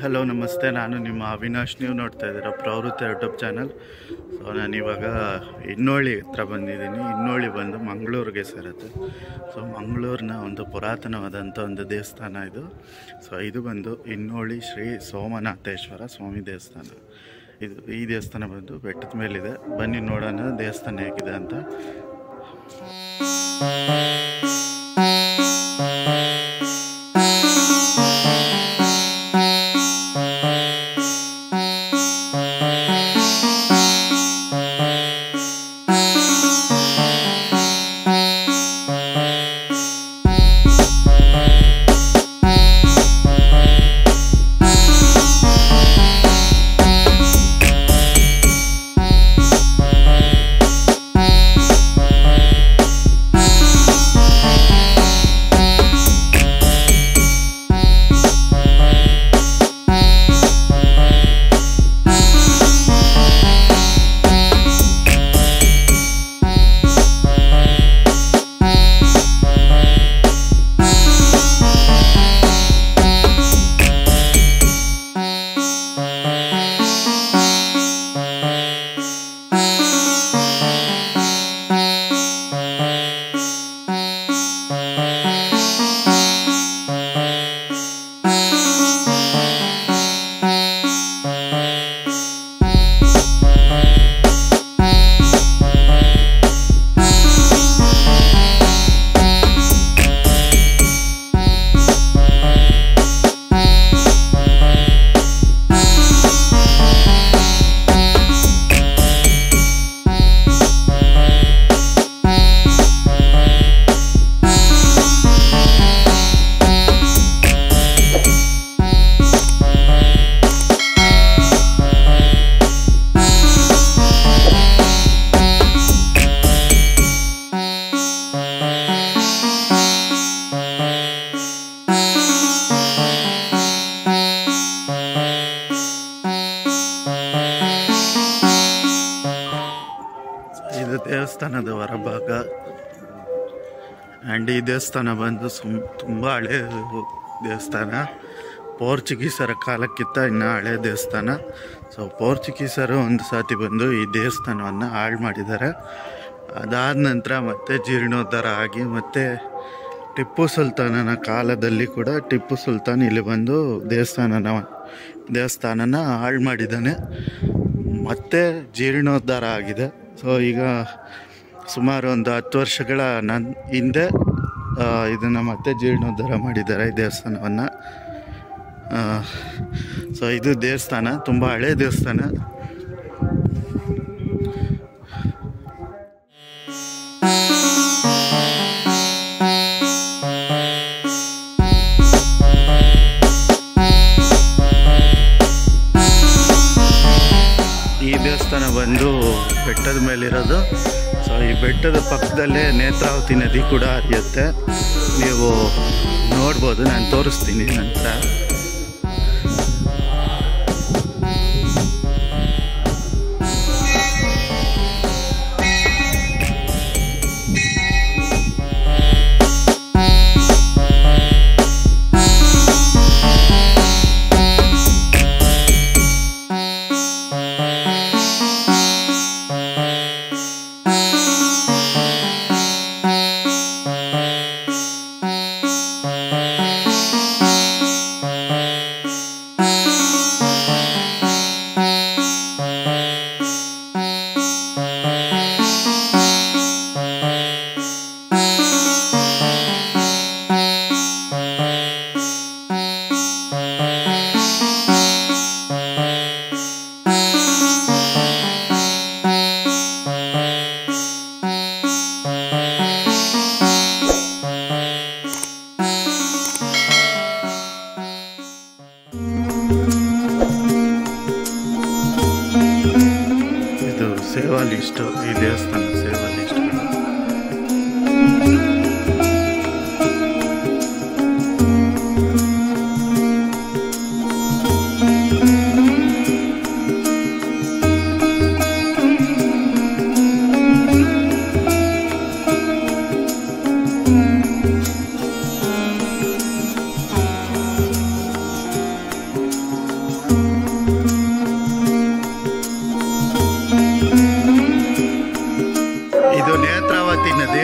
hello ನಮಸ್ತೆ ನಾನು ನಿಮ್ಮ ಅವಿನಾಶ್ ನೀವು ನೋಡ್ತಾ ಇದ್ದೀರಾ ಪ್ರವೃತ್ತಿ ಯೂಟ್ಯೂಬ್ ಚಾನಲ್ ಸೊ ನಾನಿವಾಗ ಇನ್ನೋಳಿ ಹತ್ರ ಬಂದಿದ್ದೀನಿ ಇನ್ನೋಳಿ ಬಂದು ಮಂಗಳೂರಿಗೆ ಸೇರುತ್ತೆ ಸೊ ಮಂಗಳೂರಿನ ಒಂದು ಪುರಾತನವಾದಂಥ ಒಂದು ದೇವಸ್ಥಾನ ಇದು ಸೊ ಇದು ಬಂದು ಇನ್ನೋಳಿ ಶ್ರೀ ಸೋಮನಾಥೇಶ್ವರ ಸ್ವಾಮಿ ದೇವಸ್ಥಾನ ಇದು ಈ ದೇವಸ್ಥಾನ ಬಂದು ಬೆಟ್ಟದ ಮೇಲಿದೆ ಬನ್ನಿ ನೋಡೋಣ ದೇವಸ್ಥಾನ ಹೇಗಿದೆ ಅಂತ ಇದು ದೇವಸ್ಥಾನದ ಹೊರಭಾಗ ಆ್ಯಂಡ್ ಈ ದೇವಸ್ಥಾನ ಬಂದು ಸುಮ್ ತುಂಬ ಹಳೆ ದೇವಸ್ಥಾನ ಪೋರ್ಚುಗೀಸರ ಕಾಲಕ್ಕಿಂತ ಇನ್ನು ಹಳೆ ದೇವಸ್ಥಾನ ಸೊ ಪೋರ್ಚುಗೀಸರು ಒಂದು ಸಾತಿ ಬಂದು ಈ ದೇವಸ್ಥಾನವನ್ನು ಹಾಳು ಮಾಡಿದ್ದಾರೆ ಅದಾದ ನಂತರ ಮತ್ತೆ ಜೀರ್ಣೋದ್ಧಾರ ಆಗಿ ಮತ್ತೆ ಟಿಪ್ಪು ಸುಲ್ತಾನನ ಕಾಲದಲ್ಲಿ ಕೂಡ ಟಿಪ್ಪು ಸುಲ್ತಾನ್ ಇಲ್ಲಿ ಬಂದು ದೇವಸ್ಥಾನನ ದೇವಸ್ಥಾನನ ಹಾಳು ಮಾಡಿದ್ದಾನೆ ಮತ್ತೆ ಜೀರ್ಣೋದ್ಧಾರ ಆಗಿದೆ ಸೊ ಈಗ ಸುಮಾರು ಒಂದು ಹತ್ತು ವರ್ಷಗಳ ನನ್ ಹಿಂದೆ ಇದನ್ನು ಮತ್ತೆ ಜೀರ್ಣೋದ್ಧಾರ ಮಾಡಿದ್ದಾರೆ ಈ ದೇವಸ್ಥಾನವನ್ನು ಸೊ ಇದು ದೇವಸ್ಥಾನ ತುಂಬ ಹಳೆ ದೇವಸ್ಥಾನ ಈ ದೇವಸ್ಥಾನ ಬಂದು ಬೆಟ್ಟದ ಮೇಲಿರೋದು ಸೊ ಈ ಬೆಟ್ಟದ ಪಕ್ಕದಲ್ಲೇ ನೇತ್ರಾವತಿ ನದಿ ಕೂಡ ಹರಿಯುತ್ತೆ ನೀವು ನೋಡ್ಬೋದು ನಾನು ತೋರಿಸ್ತೀನಿ ನಂತರ ನೇತ್ರಾವತಿ ನದಿ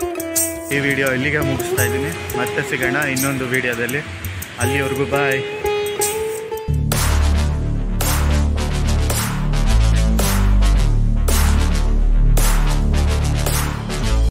ಈ ವಿಡಿಯೋ ಇಲ್ಲಿಗೆ ಮುಗಿಸ್ತಾ ಇದ್ದೀನಿ ಮತ್ತೆ ಸಿಗೋಣ ಇನ್ನೊಂದು ವಿಡಿಯೋದಲ್ಲಿ ಅಲ್ಲಿವರೆಗೂ ಬಾಯ್